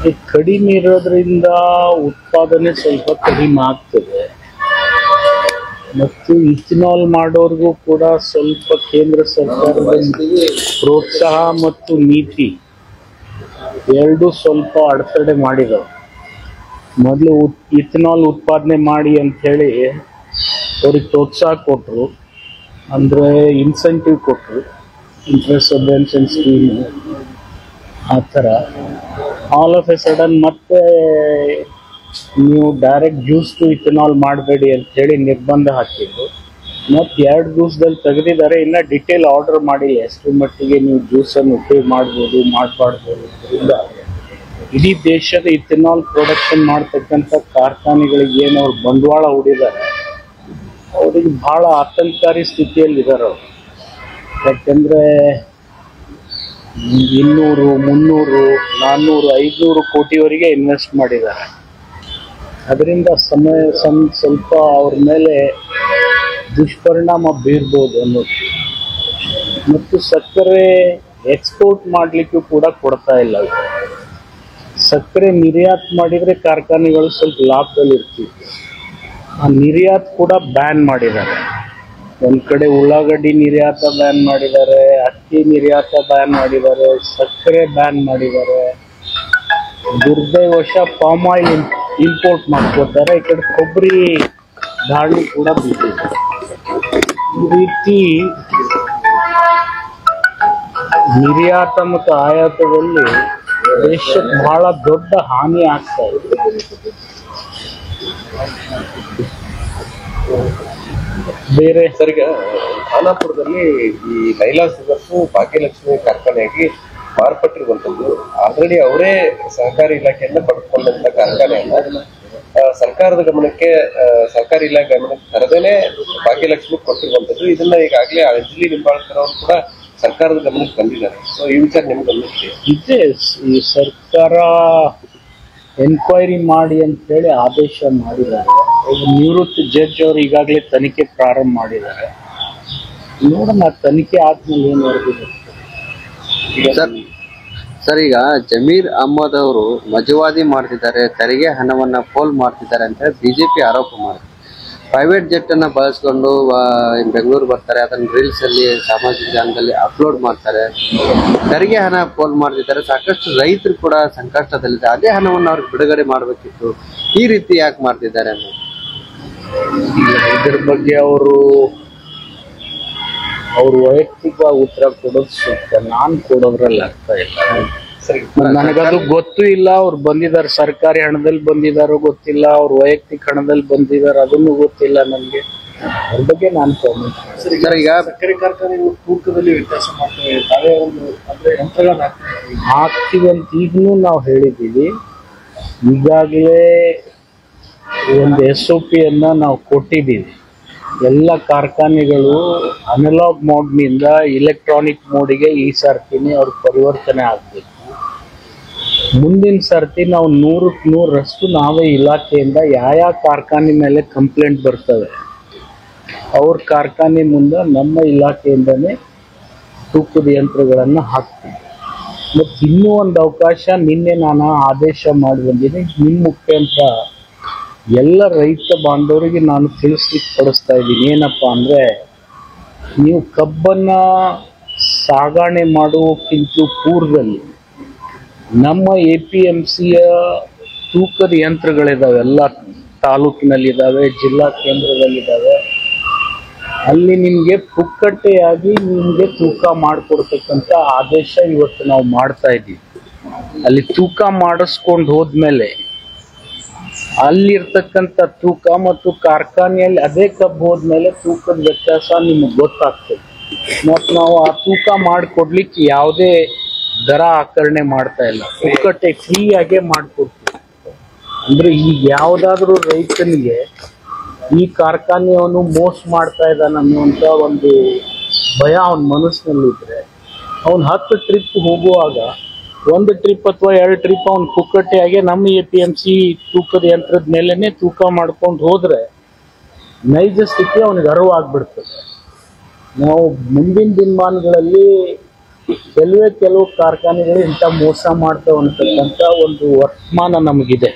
ಈಗ ಕಡಿಮೆ ಇರೋದ್ರಿಂದ ಉತ್ಪಾದನೆ ಸ್ವಲ್ಪ ಕಡಿಮೆ ಆಗ್ತದೆ ಮತ್ತು ಇಥಿನಾಲ್ ಮಾಡೋರ್ಗೂ ಕೂಡ ಸ್ವಲ್ಪ ಕೇಂದ್ರ ಸರ್ಕಾರದ ಪ್ರೋತ್ಸಾಹ ಮತ್ತು ನೀತಿ ಎರಡು ಸ್ವಲ್ಪ ಅಡೆತಡೆ ಮಾಡಿದವು ಮೊದಲು ಇಥಿನಾಲ್ ಉತ್ಪಾದನೆ ಮಾಡಿ ಅಂತ ಹೇಳಿ ಅವ್ರಿಗೆ ಪ್ರೋತ್ಸಾಹ ಕೊಟ್ಟರು ಅಂದರೆ ಇನ್ಸೆಂಟಿವ್ ಕೊಟ್ಟರು ಇಂಟ್ರೆಸ್ಟ್ ಸಬ್ವೆನ್ಷನ್ ಸ್ಕೀಮ್ ಆ ಥರ ಆಲ್ ಆಫ್ ಎ ಸಡನ್ ಮತ್ತೆ ನೀವು ಡೈರೆಕ್ಟ್ ಜ್ಯೂಸ್ ಟು ಇಥನಾಲ್ ಮಾಡಬೇಡಿ ಅಂತ ಹೇಳಿ ನಿರ್ಬಂಧ ಹಾಕಿದ್ರು ಮತ್ತೆ ಎರಡು ದಿವಸದಲ್ಲಿ ತೆಗೆದಿದ್ದಾರೆ ಇನ್ನ ಡಿಟೇಲ್ ಆರ್ಡರ್ ಮಾಡಿಲ್ಲ ಎಷ್ಟು ಮಟ್ಟಿಗೆ ನೀವು ಜ್ಯೂಸನ್ನು ಉಪಯೋಗ ಮಾಡ್ಬೋದು ಮಾಡಬಾರ್ದು ಇದರಿಂದ ಇಡೀ ದೇಶದ ಇಥನಾಲ್ ಪ್ರೊಡಕ್ಷನ್ ಮಾಡ್ತಕ್ಕಂಥ ಕಾರ್ಖಾನೆಗಳಿಗೆ ಏನು ಅವ್ರು ಬಂಡವಾಳ ಹೂಡಿದ್ದಾರೆ ಅವರಿಗೆ ಬಹಳ ಆತಂಕಕಾರಿ ಸ್ಥಿತಿಯಲ್ಲಿ ಇದ್ದಾರೆ ಅವರು ಯಾಕಂದ್ರೆ ಇನ್ನೂರು ಮುನ್ನೂರು ನಾನ್ನೂರು ಐದುನೂರು ಕೋಟಿವರೆಗೆ ಇನ್ವೆಸ್ಟ್ ಮಾಡಿದ್ದಾರೆ ಅದರಿಂದ ಸಮಯ ಸಂ ಸ್ವಲ್ಪ ಅವ್ರ ಮೇಲೆ ದುಷ್ಪರಿಣಾಮ ಬೀರ್ಬೋದು ಅನ್ನೋದು ಮತ್ತು ಸಕ್ಕರೆ ಎಕ್ಸ್ಪೋರ್ಟ್ ಮಾಡಲಿಕ್ಕೂ ಕೂಡ ಕೊಡ್ತಾ ಇಲ್ಲ ಅವ್ರು. ಸಕ್ಕರೆ ನಿರ್ಯಾತ್ ಮಾಡಿದ್ರೆ ಕಾರ್ಖಾನೆಗಳು ಸ್ವಲ್ಪ ಲಾಭದಲ್ಲಿ ಇರ್ತಿತ್ತು ಆ ನಿರ್ಯಾತ್ ಕೂಡ ಬ್ಯಾನ್ ಮಾಡಿದ್ದಾರೆ ಒಂದ್ ಕಡೆ ಉಳ್ಳಾಗಡ್ಡಿ ನಿರ್ಯಾತ ಬ್ಯಾನ್ ಮಾಡಿದ್ದಾರೆ ಅಕ್ಕಿ ನಿರ್ಯಾತ ಬ್ಯಾನ್ ಮಾಡಿದ್ದಾರೆ ಸಕ್ಕರೆ ಬ್ಯಾನ್ ಮಾಡಿದ್ದಾರೆ ದುರ್ದೈವಶ ಪಾಮ್ ಆಯಿಲ್ ಇಂಪೋರ್ಟ್ ಮಾಡ್ಕೋತಾರೆ ಈ ಕಡೆ ಕೊಬ್ಬರಿ ದಾಳಿ ಕೂಡ ಬಿದ್ದಿದೆ ಈ ರೀತಿ ನಿರ್ಯಾತ ಮತ್ತು ಆಯಾತದಲ್ಲಿ ದೇಶಕ್ಕೆ ಬಹಳ ದೊಡ್ಡ ಹಾನಿ ಆಗ್ತಾ ಇದೆ ಬೇರೆ ಸರ್ ಈಗ ಖಾನಾಪುರದಲ್ಲಿ ಈ ಲೈಲಾ ಸುಗರ್ಸ್ ಭಾಗ್ಯಲಕ್ಷ್ಮಿ ಕಾರ್ಖಾನೆಯಾಗಿ ಮಾರ್ಪಟ್ಟಿರುವಂತದ್ದು ಆಲ್ರೆಡಿ ಅವರೇ ಸಹಕಾರಿ ಇಲಾಖೆಯಿಂದ ಪಡೆದುಕೊಂಡಂತ ಕಾರ್ಖಾನೆಯನ್ನ ಆ, ಸರ್ಕಾರದ ಗಮನಕ್ಕೆ ಆ, ಸರ್ಕಾರಿ ಇಲಾಖೆ ಗಮನಕ್ಕೆ ತರದೇನೆ ಭಾಗ್ಯಲಕ್ಷ್ಮಿ ಕೊಟ್ಟಿರುವಂತದ್ದು ಇದನ್ನ ಈಗಾಗಲೇ ಅಂಜಲಿ ನಿಂಬಾಳ್ಕರ್ ಅವರು ಕೂಡ ಸರ್ಕಾರದ ಗಮನಕ್ಕೆ ಬಂದಿದ್ದಾರೆ ಸೊ ಈ ವಿಚಾರ ನಿಮ್ಗೆ ಗಮನಿಸಿ ಇದೆ ಈ ಸರ್ಕಾರ ಎನ್ಕ್ವೈರಿ ಮಾಡಿ ಅಂತ ಹೇಳಿ ಆದೇಶ ಮಾಡಿದ್ದಾರೆ ಒಬ್ಬ ನಿವೃತ್ತ ಜಡ್ಜ್ ಅವರು ಈಗಾಗಲೇ ತನಿಖೆ ಪ್ರಾರಂಭ ಮಾಡಿದ್ದಾರೆ ನೋಡೋಣ ತನಿಖೆ ಆದ್ಮೇಲೆ ಏನು ವರದಿ ಬರ್ತದೆ. ಸರ್ ಸರ್ ಈಗ ಜಮೀರ್ ಅಹಮದ್ ಅವರು ಮಜವಾದಿ ಮಾಡ್ತಿದ್ದಾರೆ ತೆರಿಗೆ ಹಣವನ್ನ ಪೋಲ್ ಮಾಡ್ತಿದ್ದಾರೆ ಅಂತ ಬಿಜೆಪಿ ಆರೋಪ ಮಾಡಿದೆ ಪ್ರೈವೇಟ್ ಜೆಟ್ ಅನ್ನ ಬಳಸ್ಕೊಂಡು ಆ, ಬೆಂಗಳೂರು ಬರ್ತಾರೆ ಅದನ್ನ ರೀಲ್ಸ್ ಅಲ್ಲಿ ಸಾಮಾಜಿಕ ಜಾಲದಲ್ಲಿ ಅಪ್ಲೋಡ್ ಮಾಡ್ತಾರೆ ತೆರಿಗೆ ಹಣ ಪೋಲ್ ಮಾಡ್ತಿದ್ದಾರೆ ಸಾಕಷ್ಟು ರೈತರು ಕೂಡ ಸಂಕಷ್ಟದಲ್ಲಿದೆ ಅದೇ ಹಣವನ್ನು ಅವ್ರಿಗೆ ಬಿಡುಗಡೆ ಮಾಡಬೇಕಿತ್ತು ಈ ರೀತಿ ಯಾಕೆ ಮಾಡ್ತಿದ್ದಾರೆ ಅನ್ನೋದು ಇದ್ರ ಬಗ್ಗೆ ಅವರು ಅವ್ರ ವೈಯಕ್ತಿಕ ಉತ್ತರ ಕೊಡೋದು ಸೂಕ್ತ ನಾನ್ ಕೊಡೋದ್ರಲ್ಲಿ ಅರ್ಥ ಇಲ್ಲ ಸರಿ ನನಗದು ಗೊತ್ತೂ ಇಲ್ಲ ಅವ್ರು ಬಂದಿದ್ದಾರೆ ಸರ್ಕಾರಿ ಹಣದಲ್ಲಿ ಬಂದಿದಾರೋ ಗೊತ್ತಿಲ್ಲ ಅವ್ರ ವೈಯಕ್ತಿಕ ಹಣದಲ್ಲಿ ಬಂದಿದಾರ ಅದನ್ನು ಗೊತ್ತಿಲ್ಲ ನನಗೆ ಅದ್ರ ಬಗ್ಗೆ ನಾನು ಕಾಮೆಂಟ್ ಸರ್ ಈಗ ಸಕ್ಕರೆ ಕಾರ್ಖಾನೆ ತೂಕದಲ್ಲಿ ವ್ಯತ್ಯಾಸ ಮಾಡ್ತೇವೆ ತಾವೇ ಒಂದು ಅಂದ್ರೆ ಯಂತ್ರಗಳನ್ನ ಹಾಕ್ತೀವಿ ಹಾಕ್ತೀವಿ ಅಂತ ಈಗಲೂ ನಾವು ಹೇಳಿದ್ದೀವಿ ಈಗಾಗಲೇ ಒಂದು ಎಸ್ ಒ ಪಿಯನ್ನ ನಾವು ಕೊಟ್ಟಿದ್ದೀವಿ ಎಲ್ಲ ಕಾರ್ಖಾನೆಗಳು ಅನಲಾಗ್ ಮೋಡ್ನಿಂದ ಇಲೆಕ್ಟ್ರಾನಿಕ್ ಮೋಡಿಗೆ ಈ ಸರ್ತಿನೇ ಅವ್ರ ಪರಿವರ್ತನೆ ಆಗಬೇಕು ಮುಂದಿನ ಸರ್ತಿ ನಾವು ನೂರಕ್ಕೆ ನೂರರಷ್ಟು ನಾವೇ ಇಲಾಖೆಯಿಂದ ಯಾವ ಯಾವ ಕಾರ್ಖಾನೆ ಮೇಲೆ ಕಂಪ್ಲೇಂಟ್ ಬರ್ತವೆ ಅವ್ರ ಕಾರ್ಖಾನೆ ಮುಂದೆ ನಮ್ಮ ಇಲಾಖೆಯಿಂದನೇ ತೂಕದ ಯಂತ್ರಗಳನ್ನು ಹಾಕ್ತೀವಿ ಮತ್ತು ಇನ್ನೂ ಒಂದು ಅವಕಾಶ ನಿನ್ನೆ ನಾನು ಆದೇಶ ಮಾಡಿ ಬಂದಿದ್ದೀನಿ ನಿಮ್ಮ ಮುಖಾಂತರ ಎಲ್ಲ ರೈತ ಬಾಂಧವರಿಗೆ ನಾನು ತಿಳಿಸ್ಲಿಕ್ಕೆ ಪಡಿಸ್ತಾ ಇದ್ದೀನಿ ಏನಪ್ಪ ಅಂದರೆ ನೀವು ಕಬ್ಬನ್ನ ಸಾಗಣೆ ಮಾಡುವಕ್ಕಿಂತ ಪೂರ್ವದಲ್ಲಿ ನಮ್ಮ ಎ ಪಿ ಎಮ್ ಸಿಯ ತೂಕದ ಯಂತ್ರಗಳಿದಾವೆ ಎಲ್ಲ ತಾಲೂಕಿನಲ್ಲಿದ್ದಾವೆ ಜಿಲ್ಲಾ ಕೇಂದ್ರದಲ್ಲಿದ್ದಾವೆ ಅಲ್ಲಿ ನಿಮಗೆ ಪುಕ್ಕಟ್ಟೆಯಾಗಿ ನಿಮಗೆ ತೂಕ ಮಾಡಿಕೊಡ್ತಕ್ಕಂಥ ಆದೇಶ ಇವತ್ತು ನಾವು ಮಾಡ್ತಾ ಇದ್ದೀವಿ ಅಲ್ಲಿ ತೂಕ ಮಾಡಿಸ್ಕೊಂಡು ಹೋದ್ಮೇಲೆ ಅಲ್ಲಿರ್ತಕ್ಕಂಥ ತೂಕ ಮತ್ತು ಕಾರ್ಖಾನೆಯಲ್ಲಿ ಅದೇ ಕಬ್ಬು ಹೋದ್ಮೇಲೆ ತೂಕದ ವ್ಯತ್ಯಾಸ ನಿಮಗೆ ಗೊತ್ತಾಗ್ತದೆ ಮತ್ತು ನಾವು ಆ ತೂಕ ಮಾಡಿಕೊಡ್ಲಿಕ್ಕೆ ಯಾವುದೇ ದರ ಆಕರಣೆ ಮಾಡ್ತಾ ಇಲ್ಲ ಪುಕ್ಕಟ್ಟೆ ಫ್ರೀಯಾಗೆ ಮಾಡಿಕೊಡ್ತೀವಿ ಅಂದ್ರೆ ಈಗ ಯಾವುದಾದ್ರೂ ರೈತನಿಗೆ ಈ ಕಾರ್ಖಾನೆಯವನು ಮೋಸ ಮಾಡ್ತಾ ಇದ್ದಾನೆ ಅನ್ನುವಂಥ ಒಂದು ಭಯ ಅವನ ಮನಸ್ಸಿನಲ್ಲಿದ್ರೆ ಅವನು ಹತ್ತು ಟ್ರಿಪ್ ಹೋಗುವಾಗ ಒಂದು ಟ್ರಿಪ್ ಅಥವಾ ಎರಡು ಟ್ರಿಪ್ ಅವ್ನು ಪುಕ್ಕಟ್ಟೆಯಾಗೆ ನಮ್ಮ ಎ ಪಿ ಎಮ್ ಸಿ ತೂಕದ ಯಂತ್ರದ ಮೇಲೆನೆ ತೂಕ ಮಾಡ್ಕೊಂಡು ಹೋದ್ರೆ ನೈಜ ಸ್ಥಿತಿ ಅವನಿಗೆ ಅರಿವಾಗ್ಬಿಡ್ತದೆ ನಾವು ಮುಂದಿನ ದಿನಮಾನಗಳಲ್ಲಿ ಕೆಲವೇ ಕೆಲವು ಕಾರ್ಖಾನೆಗಳು ಇಂಥ ಮೋಸ ಮಾಡ್ತಾವ ಅಂತಕ್ಕಂಥ ಒಂದು ವರ್ತಮಾನ ನಮಗಿದೆ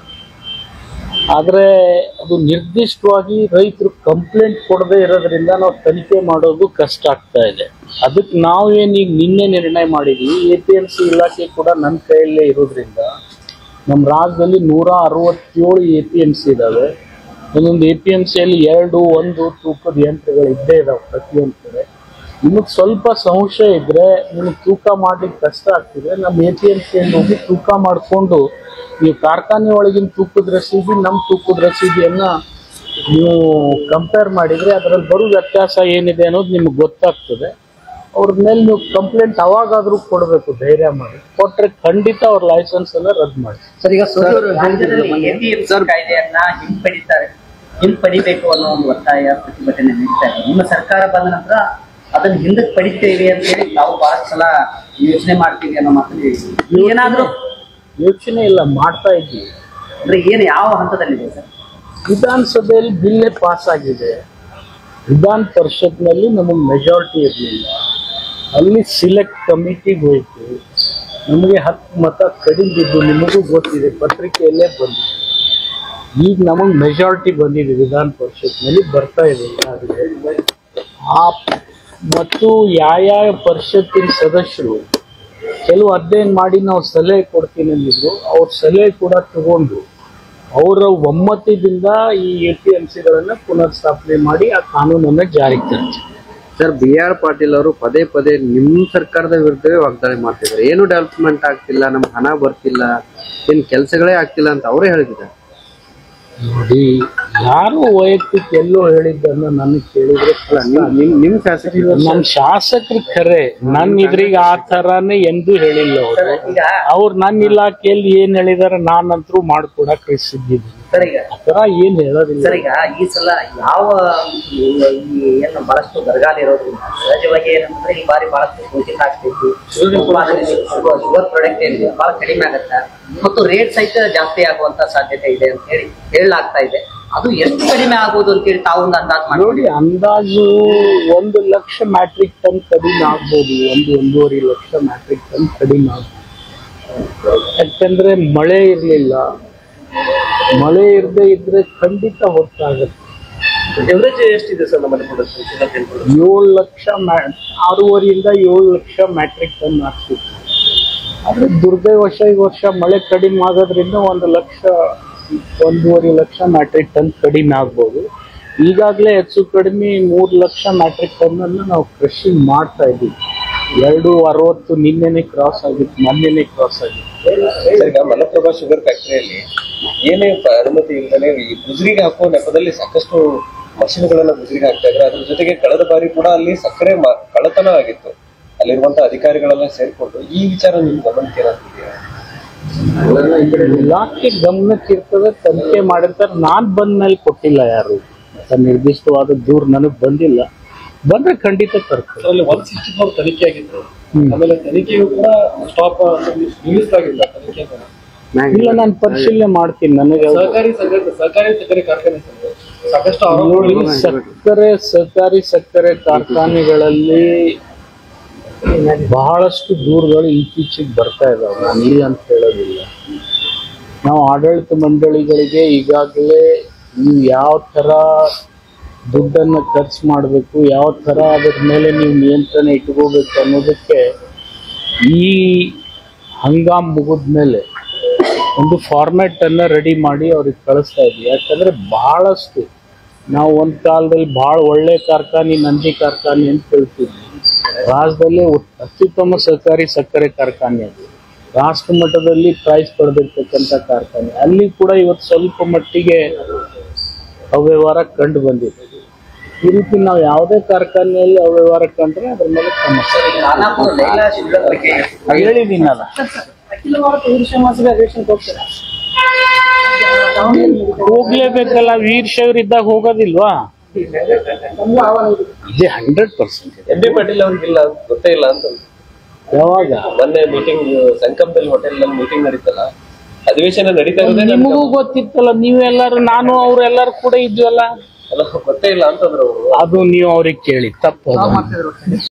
ಆದ್ರೆ ಅದು ನಿರ್ದಿಷ್ಟವಾಗಿ ರೈತರು ಕಂಪ್ಲೇಂಟ್ ಕೊಡದೇ ಇರೋದ್ರಿಂದ ನಾವು ತನಿಖೆ ಮಾಡೋದು ಕಷ್ಟ ಆಗ್ತಾ ಇದೆ ಅದಕ್ಕೆ ನಾವು ಏನೀಗ ನಿನ್ನೆ ನಿರ್ಣಯ ಮಾಡಿದ್ವಿ ಎ ಪಿ ಎಂ ಸಿ ಇಲಾಖೆ ಕೂಡ ನನ್ನ ಕೈಯಲ್ಲೇ ಇರೋದ್ರಿಂದ ನಮ್ಮ ರಾಜ್ಯದಲ್ಲಿ ನೂರ ಅರವತ್ತೇಳು ಎ ಪಿ ಎಂ ಸಿ ಇದಾವೆ ಒಂದೊಂದು ಎ ಪಿ ಎಂ ಸಿಯಲ್ಲಿ ಎರಡು ಒಂದು ತೂಕದ ಯಂತ್ರಗಳು ಇದ್ದೇ ಇದಾವೆ ಪ್ರತಿಯೊಂದು ಕಡೆ ನಿಮಗೆ ಸ್ವಲ್ಪ ಸಂಶಯ ಇದ್ರೆ ನಿಮಗೆ ತೂಕ ಮಾಡ್ಲಿಕ್ಕೆ ಕಷ್ಟ ಆಗ್ತಿದೆ ನಮ್ಮ ಎ ಪಿ ಎಂ ಸಿಯಲ್ಲಿ ಹೋಗಿ ತೂಕ ಮಾಡಿಕೊಂಡು ನೀವು ಕಾರ್ಖಾನೆ ಒಳಗಿನ ತೂಕದ ರಸೀದಿ ನಮ್ಮ ತೂಕದ ರಸೀದಿಯನ್ನ ನೀವು ಕಂಪೇರ್ ಮಾಡಿದ್ರೆ ಅದರಲ್ಲಿ ಬರೋ ವ್ಯತ್ಯಾಸ ಏನಿದೆ ಅನ್ನೋದು ನಿಮ್ಗೆ ಗೊತ್ತಾಗ್ತದೆ ಅವ್ರ ಮೇಲೆ ನೀವು ಕಂಪ್ಲೇಂಟ್ ಅವಾಗಾದ್ರೂ ಕೊಡಬೇಕು ಧೈರ್ಯ ಮಾಡಿ ಕೊಟ್ರೆ ಖಂಡಿತ ಅವ್ರ ಲೈಸೆನ್ಸ್ ಎಲ್ಲ ರದ್ದು ಮಾಡಿ ಸರ್ ಈಗ ರಾಜ್ಯದಲ್ಲಿ ಎಪಿಎಂಸಿ ಕಾಯ್ದೆಯನ್ನ ಹಿಂಪಡಿತಾರೆ ಹಿಂಪಡಿಬೇಕು ಅನ್ನೋ ಒಂದು ಒತ್ತಾಯ ಪ್ರತಿಭಟನೆ ನಡೀತಾ ಇದೆ ನಿಮ್ಮ ಸರ್ಕಾರ ಬಂದ ನಂತರ ಅದನ್ನ ಹಿಂದಕ್ಕೆ ಪಡಿತೇವೆ ಅಂತ ಹೇಳಿ ನಾವು ಬಹಳಷ್ಟು ಸಲ ಯೋಚನೆ ಮಾಡ್ತೀವಿ ಅನ್ನೋ ಮಾತನ್ನ ಹೇಳಿದ್ವಿ ಏನಾದ್ರೂ ಯೋಚನೆ ಇಲ್ಲ ಮಾಡ್ತಾ ಇದ್ದೀವಿ ಅಂದ್ರೆ ಏನು ಯಾವ ಹಂತದಲ್ಲಿದೆ ಸರ್ ವಿಧಾನಸಭೆಯಲ್ಲಿ ಬಿಲ್ಲೇ ಪಾಸ್ ಆಗಿದೆ ವಿಧಾನ ಪರಿಷತ್ನಲ್ಲಿ ನಮಗೆ ಮೆಜಾರಿಟಿ ಇರಲಿಲ್ಲ ಅಲ್ಲಿ ಸಿಲೆಕ್ಟ್ ಕಮಿಟಿಗೆ ಹೋಯ್ತು ನಮಗೆ ಹತ್ತು ಮತ ಕಡಿಮೆ ಬಿದ್ದು ನಿಮಗೂ ಗೊತ್ತಿದೆ ಪತ್ರಿಕೆಯಲ್ಲೇ ಬಂದಿದೆ ಈಗ ನಮಗೆ ಮೆಜಾರಿಟಿ ಬಂದಿದೆ ವಿಧಾನ ಪರಿಷತ್ನಲ್ಲಿ ಬರ್ತಾ ಇದೆ ಈಗಾಗಲೇ ಆ ಮತ್ತು ಯಾವ್ಯಾವ ಪರಿಷತ್ತಿನ ಸದಸ್ಯರು ಕೆಲವು ಅಧ್ಯಯನ ಮಾಡಿ ನಾವು ಸಲಹೆ ಕೊಡ್ತೀನಿ ಅಂದಿದ್ರು ಅವ್ರ ಸಲಹೆ ಕೂಡ ತಗೊಂಡು ಅವರ ಒಮ್ಮತದಿಂದ ಈ ಎ ಪಿ ಎಂ ಸಿಗಳನ್ನ ಪುನರ್ಸ್ಥಾಪನೆ ಮಾಡಿ ಆ ಕಾನೂನನ್ನ ಜಾರಿಗೆ ತರ್ತಾರೆ ಸರ್ ಬಿ ಆರ್ ಪಾಟೀಲ್ ಅವರು ಪದೇ ಪದೇ ನಿಮ್ ಸರ್ಕಾರದ ವಿರುದ್ಧವೇ ವಾಗ್ದಾಳಿ ಮಾಡ್ತಿದ್ದಾರೆ ಏನು ಡೆವಲಪ್ಮೆಂಟ್ ಆಗ್ತಿಲ್ಲ ನಮ್ಗೆ ಹಣ ಬರ್ತಿಲ್ಲ ಏನ್ ಕೆಲಸಗಳೇ ಆಗ್ತಿಲ್ಲ ಅಂತ ಅವರೇ ಹೇಳಿದ್ದಾರೆ ನೋಡಿ ಯಾರು ವೈಯಕ್ತಿಕ ಎಲ್ಲೋ ಹೇಳಿದ್ದನ್ನ ನನಗೆ ಕೇಳಿದ್ರೆ ಅಲ್ಲ ನಿಮ್ ನಿಮ್ ನಿಮ್ ಶಾಸಕರು ನಮ್ ಶಾಸಕರು ಖರೆ ನನ್ ಇದ್ರಿಗೆ ಆ ತರಾನೇ ಎಂದೂ ಹೇಳಿಲ್ಲ ಅವರು ಈಗ ಅವ್ರು ನನ್ನ ಇಲಾಖೆಯಲ್ಲಿ ಏನ್ ಹೇಳಿದಾರೆ ನಾನಂತರೂ ಮಾಡ್ಕೊಡಕ್ ಸಿದ್ದಿದ್ದೀನಿ ಸರ್ ಈಗ ಆ ತರ ಏನ್ ಹೇಳೋದಿಲ್ಲ ಸರ್ ಈಗ ಈ ಸಲ ಯಾವ ಈ ಈ ಏನು ಬಹಳಷ್ಟು ಬರಗಾಲ ಇರೋದ್ರಿಂದ ಸಹಜವಾಗಿ ಏನಂದ್ರೆ ಈ ಬಾರಿ ಬಹಳಷ್ಟು ಶೋಷಿತ ಆಗ್ತೈತಿ ಉತ್ಪಾದನೆ ಶುಗರ್ ಪ್ರಾಡಕ್ಟ್ ಏನಿದೆ ಬಹಳ ಕಡಿಮೆ ಆಗತ್ತೆ ಮತ್ತು ರೇಟ್ ಸಹಿತ ಜಾಸ್ತಿ ಆಗುವಂತ ಸಾಧ್ಯತೆ ಇದೆ ಅಂತ ಹೇಳಿ ಹೇಳಲಾಗ್ತಾ ಇದೆ ಅದು ಎಷ್ಟು ಕಡಿಮೆ ಆಗ್ಬೋದು ಅಂತ ಹೇಳಿ ತಾವು ಒಂದು ಅಂದಾಜು ಮಾಡಿ ನೋಡಿ ಅಂದಾಜು ಒಂದು ಲಕ್ಷ ಮ್ಯಾಟ್ರಿಕ್ ಟನ್ ಕಡಿಮೆ ಆಗ್ಬೋದು ಒಂದು ಒಂದೂವರೆ ಲಕ್ಷ ಮ್ಯಾಟ್ರಿಕ್ ಟನ್ ಕಡಿಮೆ ಆಗ್ಬೋದು ಯಾಕಂದ್ರೆ ಮಳೆ ಇರಲಿಲ್ಲ ಮಳೆ ಇರದೇ ಇದ್ರೆ ಖಂಡಿತ ಹೊತ್ತಾಗತ್ತೆ ಎವರೇಜ್ ಎಷ್ಟಿದೆ ಸರ್ ನಮ್ಮಲ್ಲಿ ಪ್ರೊಡಕ್ಷನ್ ಏಳು ಲಕ್ಷ ಮ್ಯಾ ಆರೂವರೆಯಿಂದ ಏಳು ಲಕ್ಷ ಮ್ಯಾಟ್ರಿಕ್ ಟನ್ ಆಗ್ತಿತ್ತು ಆದ್ರೆ ದುರ್ದೈವಶ ಈ ವರ್ಷ ಮಳೆ ಕಡಿಮೆ ಆಗೋದ್ರಿಂದ ಒಂದು ಲಕ್ಷ ಒಂದೂವರೆ ಲಕ್ಷ ಮ್ಯಾಟ್ರಿಕ್ ಟನ್ ಕಡಿಮೆ ಆಗ್ಬೋದು ಈಗಾಗಲೇ ಹೆಚ್ಚು ಕಡಿಮೆ ಮೂರು ಲಕ್ಷ ಮ್ಯಾಟ್ರಿಕ್ ಟನ್ ಅನ್ನು ನಾವು ಕೃಷಿ ಮಾಡ್ತಾ ಇದ್ದೀವಿ ಎರಡು ಅರವತ್ತು ನಿನ್ನೆನೆ ಕ್ರಾಸ್ ಆಗಿತ್ತು ಮೊನ್ನೆನೆ ಕ್ರಾಸ್ ಆಗಿತ್ತು ಸರ್ ಈಗ ಮಲಪ್ರಭಾ ಶುಗರ್ ಫ್ಯಾಕ್ಟರಿಯಲ್ಲಿ ಏನೇ ಪ- ಅನುಮತಿ ಇಲ್ಲದೆ ಈ ಗುಜರಿಗೆ ಹಾಕುವ ನೆಪದಲ್ಲಿ ಸಾಕಷ್ಟು ಮಷಿನ್ಗಳನ್ನ ಗುಜರಿಗೆ ಹಾಕ್ತಾ ಇದ್ರೆ ಅದ್ರ ಜೊತೆಗೆ ಕಳೆದ ಬಾರಿ ಕೂಡ ಅಲ್ಲಿ ಸಕ್ಕರೆ ಮ- ಕಳ್ಳತನ ಆಗಿತ್ತು ಅಲ್ಲಿರುವಂತ ಅಧಿಕಾರಿಗಳೆಲ್ಲ ಸೇರ್ಕೊಂಡು ಈ ವಿಚಾರ ನಿಮ್ ಗಮನಕ್ಕೆ ಏನಾದ್ರು ಇದೆಯಾ? ಇಲಾಖೆ ಗಮನಕ್ಕೆ ಇರ್ತದೆ ತನಿಖೆ ಮಾಡಿರ್ತಾರೆ ನಾನ್ ಬಂದ ಮೇಲೆ ಕೊಟ್ಟಿಲ್ಲ ಯಾರು ಅಂತ ನಿರ್ದಿಷ್ಟವಾದ ದೂರ ನನಗೆ ಬಂದಿಲ್ಲ ಬಂದ್ರೆ ಖಂಡಿತ ತರ್ತಾರೆ ಅದರಲ್ಲಿ ಒನ್ ಸಿಕ್ಸ್ಟಿ ಫೋರ್ ತನಿಖೆ ಆಗಿತ್ತು ಹ್ಮ್. ಆಮೇಲೆ ತನಿಖೆಯು ಕೂಡ ಸ್ಟಾಪ್ ನಿಲ್ಲಿಸಲಾಗಿಲ್ಲ ತನಿಖೆ ಇಲ್ಲ ನಾನು ಪರಿಶೀಲನೆ ಮಾಡ್ತೀನಿ ನನಗೆ ಅದು- ಸಹಕಾರಿ ಸಂಘ ಸಹಕಾರಿ ಸಕ್ಕರೆ ಕಾರ್ಖಾನೆ ಸಂಘ ಸಾಕಷ್ಟು ನೋಡಿ ಆರೋಪಗಳು ಸಕ್ಕರೆ ಸಹಕಾರಿ ಸಕ್ಕರೆ ಕಾರ್ಖಾನೆಗಳಲ್ಲಿ ಬಹಳಷ್ಟು ದೂರುಗಳು ಇತ್ತೀಚೆಗೆ ಬರ್ತಾ ಇದಾವೆ ನಾನು ಇಲ್ಲ ಅಂತ ಹೇಳೋದಿಲ್ಲ ನಾವು ಆಡಳಿತ ಮಂಡಳಿಗಳಿಗೆ ಈಗಾಗಲೇ ನೀವು ಯಾವ ಥರ ದುಡ್ಡನ್ನು ಖರ್ಚು ಮಾಡಬೇಕು ಯಾವ ಥರ ಅದ್ರ ಮೇಲೆ ನೀವು ನಿಯಂತ್ರಣ ಇಟ್ಕೋಬೇಕು ಅನ್ನೋದಕ್ಕೆ ಈ ಹಂಗಾಮ್ ಮುಗಿದ ಮೇಲೆ ಒಂದು ಫಾರ್ಮ್ಯಾಟ್ ಅನ್ನ ರೆಡಿ ಮಾಡಿ ಅವ್ರಿಗೆ ಕಳಿಸ್ತಾ ಇದ್ವಿ ಯಾಕಂದ್ರೆ ಬಹಳಷ್ಟು ನಾವು ಒಂದ್ ಕಾಲದಲ್ಲಿ ಬಹಳ ಒಳ್ಳೆ ಕಾರ್ಖಾನೆ ನಂದಿ ಕಾರ್ಖಾನೆ ಅಂತ ಹೇಳ್ತಿದ್ವಿ ರಾಜ್ಯದಲ್ಲೇ ಉತ್- ಅತ್ಯುತ್ತಮ ಸಹಕಾರಿ ಸಕ್ಕರೆ ಕಾರ್ಖಾನೆ ಅದು ರಾಷ್ಟ್ರ ಮಟ್ಟದಲ್ಲಿ ಪ್ರೈಸ್ ಪಡೆದಿರ್ತಕ್ಕಂಥ ಕಾರ್ಖಾನೆ ಅಲ್ಲಿ ಕೂಡ ಇವತ್ತು ಸ್ವಲ್ಪ ಮಟ್ಟಿಗೆ ಅವ್ಯವಹಾರ ಕಂಡು ಬಂದಿದೆ ಈ ರೀತಿ ನಾವು ಯಾವುದೇ ಕಾರ್ಖಾನೆಯಲ್ಲಿ ಅವ್ಯವಹಾರ ಕಂಡ್ರೆ ಅದ್ರ ಮೇಲೆ ಕ್ರಮ ಖಾನಾಪುರ ಲೈಲಾ ಶುಗರ್ ಬಗ್ಗೆ ಹೇಳಿದ್ದೀನಲ್ಲ ಅಖಿಲ ಭಾರತ ವೀರ ಸಮಾಜದ ಅಧಿವೇಶನಕ್ಕೆ ಹೋಗ್ತೀರಾ ಹೋಗ್ಲೇಬೇಕಲ್ಲ ವೀರ್ ಶೈವ್ರ ಇದ್ದಾಗ ಹೋಗೋದಿಲ್ವಾ ಇದೆ hundred percent M B Patil ಅವ್ರಿಗಿಲ್ಲ ಗೊತ್ತೇ ಇಲ್ಲ ಅಂತ ಯಾವಾಗ ಮೊನ್ನೆ ಮೀಟಿಂಗ್ ಸಂಕಮದಲ್ಲಿ ಹೋಟೆಲ್ ನಲ್ಲಿ ಮೀಟಿಂಗ್ ನಡೀತಲ್ಲ ಅಧಿವೇಶನ ನಡೀತಾ ಇರೋದೇ ನಮ್ಗೆ ನಿಮಗೂ ಗೊತ್ತಿತ್ತಲ್ಲ ನೀವೆಲ್ಲರೂ ನಾನು ಅವ್ರೆಲ್ಲರೂ ಕೂಡ ಇದ್ವಲ್ಲ ಅದು ಗೊತ್ತೇ ಇಲ್ಲ ಅಂತಂದ್ರು ಅವರು ಅದು ನೀವು ಅವ್ರಿಗೆ ಕೇಳಿ ತಪ್ಪು ಅದು.